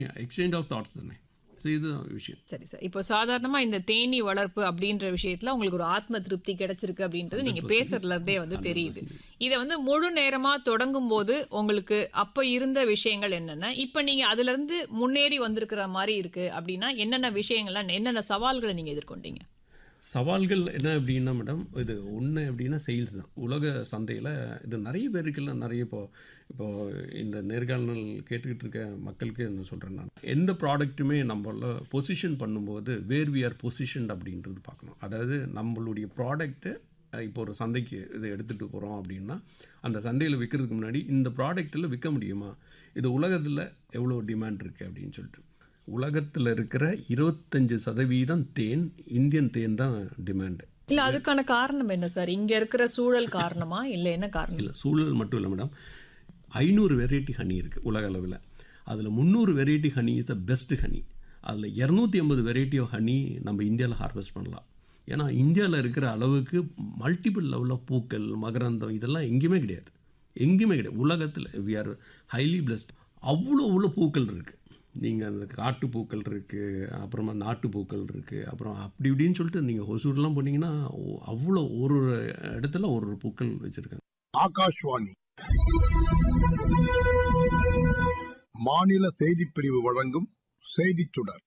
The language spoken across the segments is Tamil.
எக்ஸ்சேஞ்ச் ஆஃப் தாட்ஸ் தானே ஸோ இதுதான் விஷயம் சரி சார் இப்போ சாதாரணமா இந்த தேனீ வளர்ப்பு அப்படின்ற விஷயத்துல உங்களுக்கு ஒரு ஆத்ம திருப்தி கிடைச்சிருக்கு அப்படின்றது நீங்க பேசுறதுல இருந்தே வந்து தெரியுது இதை வந்து முழு நேரமா தொடங்கும் போது உங்களுக்கு அப்ப இருந்த விஷயங்கள் என்னென்ன இப்ப நீங்க அதுல இருந்து முன்னேறி வந்திருக்கிற மாதிரி இருக்கு அப்படின்னா என்னென்ன விஷயங்கள்லாம் என்னென்ன சவால்களை நீங்க எதிர்கொண்டீங்க சவால்கள் என்ன அப்படின்னா மேடம் இது ஒன்று அப்படின்னா சேல்ஸ் தான் உலக சந்தையில் இது நிறைய பேருக்குலாம் நிறைய இப்போ இப்போ இந்த நேர்காணல் கேட்டுக்கிட்டு இருக்க மக்களுக்கு என்ன சொல்கிறேன் நான் எந்த ப்ராடக்ட்டுமே நம்மள பொசிஷன் பண்ணும்போது வேர் வி ஆர் பொசிஷன் அப்படின்றது பார்க்கணும் அதாவது நம்மளுடைய ப்ராடக்ட்டு இப்போ ஒரு சந்தைக்கு இதை எடுத்துகிட்டு போகிறோம் அப்படின்னா அந்த சந்தையில் விற்கிறதுக்கு முன்னாடி இந்த ப்ராடக்ட்டில் விற்க முடியுமா இது உலகத்தில் எவ்வளோ டிமாண்ட் இருக்குது அப்படின்னு சொல்லிட்டு உலகத்தில் இருக்கிற இருபத்தஞ்சு சதவீதம் தேன் இந்தியன் தேன் தான் டிமாண்டு இல்ல அதுக்கான காரணம் என்ன சார் இங்க இருக்கிற சூழல் காரணமா இல்ல என்ன காரணம் இல்லை சூழல் மட்டும் இல்லை மேடம் ஐநூறு வெரைட்டி ஹனி இருக்குது உலக அளவில் அதில் முந்நூறு variety honey is the best honey அதில் இரநூத்தி ஐம்பது வெரைட்டி ஆஃப் ஹனி நம்ம இந்தியாவில் ஹார்வெஸ்ட் பண்ணலாம் ஏன்னா இந்தியாவில் இருக்கிற அளவுக்கு மல்டிபிள் லெவலில் பூக்கள் மகரந்தம் இதெல்லாம் எங்கேயுமே கிடையாது எங்கேயுமே கிடையாது உலகத்தில் வி ஆர் ஹைலி பிளஸ்ட் அவ்வளோ அவ்வளோ பூக்கள் இருக்குது நீங்கள் அந்த காட்டு பூக்கள் இருக்குது அப்புறமா நாட்டு பூக்கள் இருக்குது அப்புறம் அப்படி இப்படின்னு சொல்லிட்டு நீங்கள் ஹொசூர்லாம் போனீங்கன்னா ஓ- அவ்வளோ ஒரு ஒரு இடத்துல ஒரு ஒரு பூக்கள் வச்சுருக்காங்க ஆகாஷ்வாணி மாநில செய்திப் பிரிவு வழங்கும் செய்திச் சுடர்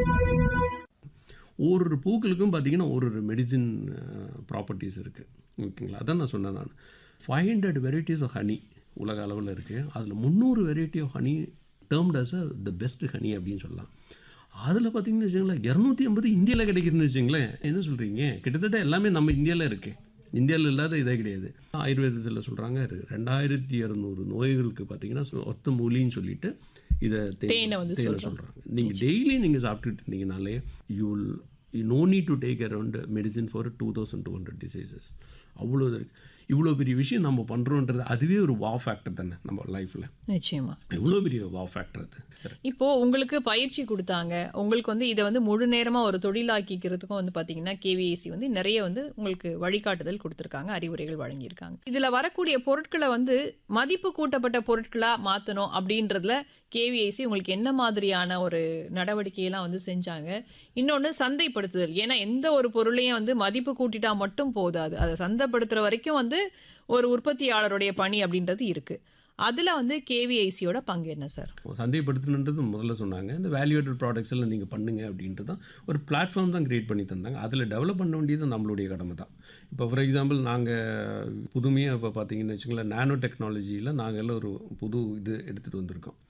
ஒரு ஒரு பூக்களுக்கும் பார்த்தீங்கன்னா ஒரு ஒரு மெடிசின் ப்ராப்பர்ட்டிஸ் இருக்குது ஓகேங்களா அதான் நான் சொன்னேன் நான் five hundred varieties of honey உலக அளவில் இருக்குது அதில் முந்நூறு variety of honey termed as the best honey அப்படின்னு சொல்லலாம் அதில் பார்த்தீங்கன்னு வச்சுங்களேன் இரநூத்தி ஐம்பது இந்தியாவில் கிடைக்குதுன்னு வச்சுங்களேன் என்ன சொல்கிறீங்க கிட்டத்தட்ட எல்லாமே நம்ம இந்தியாவில் இருக்குது இந்தியாவில் இல்லாத இதே கிடையாது ஆயுர்வேதத்தில் சொல்கிறாங்க ரெண்டாயிரத்தி இரநூறு நோய்களுக்கு பார்த்தீங்கன்னா ஒத்த மூலின்னு சொல்லிட்டு இதை தேனை வந்து தேனை சொல்கிறாங்க நீங்கள் டெய்லி நீங்கள் சாப்பிட்டுட்டு இருந்தீங்கனாலே you will you no need to take around medicine for two thousand two hundred diseases அவ்வளோ இது இருக்கு. இவ்வளோ பெரிய விஷயம் நம்ம பண்ணுறோன்றது அதுவே ஒரு வா ஃபேக்டர் தானே நம்ம லைஃப்பில் நிச்சயமா எவ்வளோ பெரிய வா ஃபேக்டர் அது இப்போ உங்களுக்கு பயிற்சி கொடுத்தாங்க உங்களுக்கு வந்து இதை வந்து முழு நேரமா ஒரு தொழிலாக்கிக்கிறதுக்கும் வந்து பாத்தீங்கன்னா கேவிஐசி வந்து நிறைய வந்து உங்களுக்கு வழிகாட்டுதல் கொடுத்துருக்காங்க அறிவுரைகள் வழங்கியிருக்காங்க இதுல வரக்கூடிய பொருட்களை வந்து மதிப்பு கூட்டப்பட்ட பொருட்களா மாத்தணும் அப்படின்றதுல கேவிஐசி உங்களுக்கு என்ன மாதிரியான ஒரு நடவடிக்கையெல்லாம் வந்து செஞ்சாங்க இன்னொன்று சந்தைப்படுத்துதல் ஏன்னா எந்த ஒரு பொருளையும் வந்து மதிப்பு கூட்டிட்டா மட்டும் போதாது அதை சந்தைப்படுத்துற வரைக்கும் வந்து ஒரு உற்பத்தியாளருடைய பணி அப்படின்றது இருக்கு அதுல வந்து கேவிஐசியோட பங்கு என்ன சார் சந்தைப்படுத்தணுன்றது முதல்ல சொன்னாங்க இந்த வேல்யூட்டட் ப்ராடக்ட்ஸ் எல்லாம் நீங்கள் பண்ணுங்க அப்படின்ட்டு தான் ஒரு பிளாட்ஃபார்ம் தான் கிரியேட் பண்ணி தந்தாங்க அதில் டெவலப் பண்ண வேண்டியது நம்மளுடைய கடமை தான் இப்போ ஃபார் எக்ஸாம்பிள் நாங்கள் புதுமையாக இப்போ பார்த்தீங்கன்னு வச்சுங்களேன் நானோ டெக்னாலஜியில் நாங்கள் எல்லாம் ஒரு புது இது எடுத்துகிட்டு வந்திருக்கோம்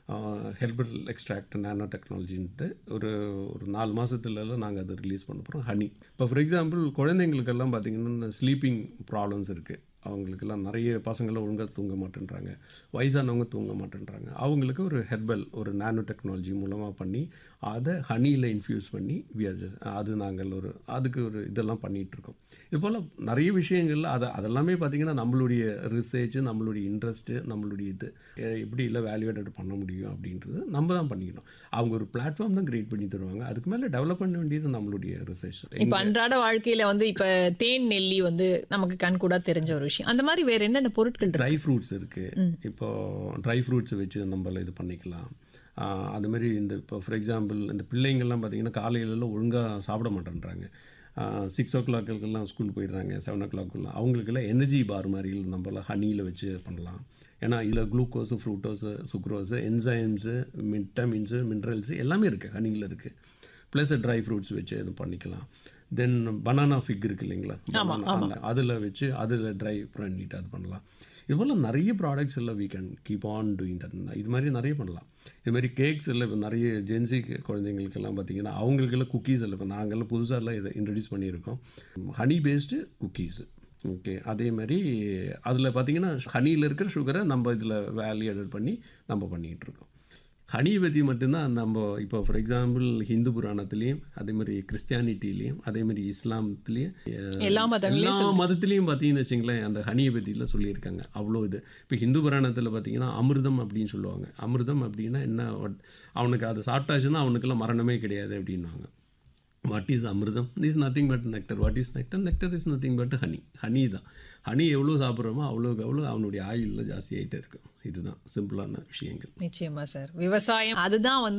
ஹெர்பல் எக்ஸ்ட்ராக்ட் நானோ டெக்னாலஜின்ட்டு ஒரு ஒரு நாலு மாதத்துலலாம் நாங்கள் அதை ரிலீஸ் பண்ண போகிறோம் ஹனி இப்போ ஃபார் எக்ஸாம்பிள் குழந்தைங்களுக்கெல்லாம் பார்த்தீங்கன்னா ஸ்லீப்பிங் ப்ராப்ளம்ஸ் இருக்குது அவங்களுக்கெல்லாம் நிறைய பசங்களாம் ஒழுங்காக தூங்க மாட்டேன்றாங்க வயசானவங்க தூங்க மாட்டேன்றாங்க அவங்களுக்கு ஒரு ஹெர்பல் ஒரு நானோ டெக்னாலஜி மூலமாக பண்ணி அதை ஹனியில் இன்ஃப்யூஸ் பண்ணி we are just- அது நாங்கள் ஒரு அதுக்கு ஒரு இதெல்லாம் பண்ணிகிட்டு இருக்கோம் இது போல் நிறைய விஷயங்கள்ல அதை அதெல்லாமே பார்த்திங்கன்னா நம்மளுடைய ரிசர்ச் நம்மளுடைய இன்ட்ரெஸ்ட்டு நம்மளுடைய இது எ- எப்படி இல்லை வேல்யூவேட்டட் பண்ண முடியும் அப்படின்றது நம்ம தான் பண்ணிக்கணும் அவங்க ஒரு பிளாட்ஃபார்ம் தான் கிரியேட் பண்ணி தருவாங்க அதுக்கு மேலே டெவலப் பண்ண வேண்டியது நம்மளுடைய ரிசர்ச் இப்ப அன்றாட வாழ்க்கையில வந்து இப்ப தேன் நெல்லி வந்து நமக்கு கண்கூடா தெரிஞ்ச ஒரு விஷயம் அந்த மாதிரி வேற என்னென்ன பொருட்கள் இருக்கு ட்ரை ஃப்ரூட்ஸ் இருக்குது இப்போ ட்ரை ஃப்ரூட்ஸ் வச்சு நம்மள இது பண்ணிக்கலாம் ஆஹ் அது மாதிரி இந்த இப்போ ஃபார் எக்ஸாம்பிள் இந்த பிள்ளைங்கள்லாம் பார்த்தீங்கன்னா காலையிலலாம் ஒழுங்காக சாப்பிட மாட்டேன்றாங்க சிக்ஸ் ஓ கிளாக்குலாம் ஸ்கூல் போயிடுறாங்க செவன் ஓ கிளாக்குலாம் அவங்களுக்கெல்லாம் எனர்ஜி பார் மாதிரி நம்மள ஹனியில் வச்சு பண்ணலாம் ஏன்னா இதில் glucose fructose sucrose enzymes vitamins minerals எல்லாமே இருக்குது ஹனியில் இருக்குது ப்ளஸ் ட்ரை ஃப்ரூட்ஸ் வச்சு இது பண்ணிக்கலாம் தென் பனானா ஃபிக் இருக்கு இல்லைங்களா அதில் வச்சு அதில் ட்ரை பண்ணிட்டு அது பண்ணலாம் இது போல் நிறைய ப்ராடக்ட்ஸ் எல்லாம் we can keep on doing that இது மாதிரி நிறைய பண்ணலாம் இது மாதிரி கேக்ஸ் எல்லாம் இப்போ நிறைய ஜென்சி குழந்தைங்களுக்கெல்லாம் பார்த்தீங்கன்னா அவங்களுக்கெல்லாம் குக்கீஸ் எல்லாம் இப்போ நாங்கள்லாம் புதுசாக எல்லாம் இதை இன்ட்ரடியூஸ் பண்ணியிருக்கோம் ஹனி பேஸ்டு குக்கீஸ் ஓகே அதே மாதிரி அதில் பார்த்தீங்கன்னா ஹனியில் இருக்கிற சுகரை நம்ம இதில் வேல்யூ ஆடட் பண்ணி நம்ம பண்ணிகிட்டு இருக்கோம் ஹனி பற்றி மட்டும்தான் நம்ம இப்போ ஃபார் எக்ஸாம்பிள் ஹிந்து புராணத்துலேயும் அதே மாதிரி கிறிஸ்டியானிட்டிலையும் அதே மாதிரி இஸ்லாமத்துலேயும் எல்லா மதங்களையும் எல்லா மதத்துலேயும் பார்த்தீங்கன்னு வச்சுங்களேன் அந்த ஹனியை பற்றிலாம் சொல்லியிருக்காங்க அவ்வளோ இது இப்போ ஹிந்து புராணத்தில் பார்த்தீங்கன்னா அமிர்தம் அப்படின்னு சொல்லுவாங்க அமிர்தம் அப்படின்னா என்ன what- அவனுக்கு அதை சாப்பிட்டாச்சுன்னா அவனுக்கெல்லாம் மரணமே கிடையாது அப்படின்வாங்க வாட் இஸ் அமிர்தம் is nothing but nectar what is nectar nectar is nothing but honey honey தான் ஹனி எவ்வளோ சாப்பிட்றோமோ அவ்வளோக்கு அவ்வளோ அவனுடைய ஆயுளில் ஜாஸ்தியாகிட்டே இருக்கும் இதுதான் சிம்பிளான விஷயங்கள் நிச்சயமா சார் விவசாயம் அதுதான் வந்து